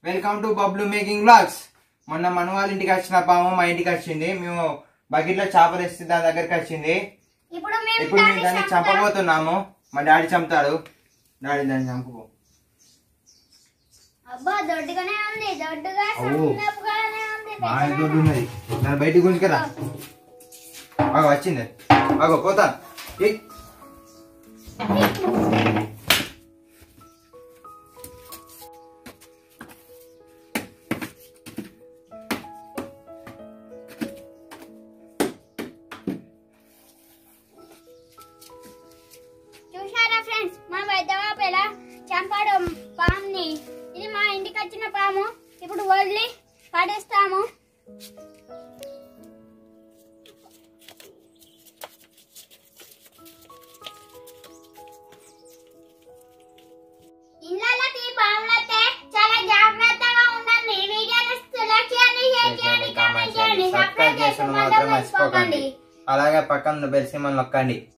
Welcome to Bablu making blogs మొన్న మన వాళ్ళ ఇంటికి వచ్చిన పాము మా ఇంటికి వచ్చింది మేము బకెట్లో చేపలు వేస్తే దాని దగ్గరికి వచ్చింది ఇప్పుడు మేము ఇప్పుడు మేము దాన్ని దాన్ని చంపుతాం. చంపబోతున్నాము మా డాడీ చంపుతాడు డాడీ దాన్ని చంపుకో అబ్బా దొడ్డుగానే ఉంది దొడ్డుగా అవ్వు. సన్నపుగానే ఉంది బాగా పెద్దగానే దొడ్డు ఉన్నది దాన్ని బయటికి గుంజుకరా బాగా వచ్చింది బాగో పోతా ఏయ్. చూసారా ఫ్రెండ్స్ మా పెద్దబాబు ఎలా చంపాడు పాముని ఇది మా ఇంటికి వచ్చిన పాము ఇప్పుడు వదిలి పడేస్తాము ఇళ్ళకి పాములైతే చాలా జాగ్రత్తగా ఉండండి వీడియోని లైక్ చేయండి షేర్ చేయండి కామెంట్ చేయండి సబ్స్క్రైబ్ చేసి మాత్రం మర్చిపోకండి అలాగే పక్కన బెల్ సింబల్ నొక్కండి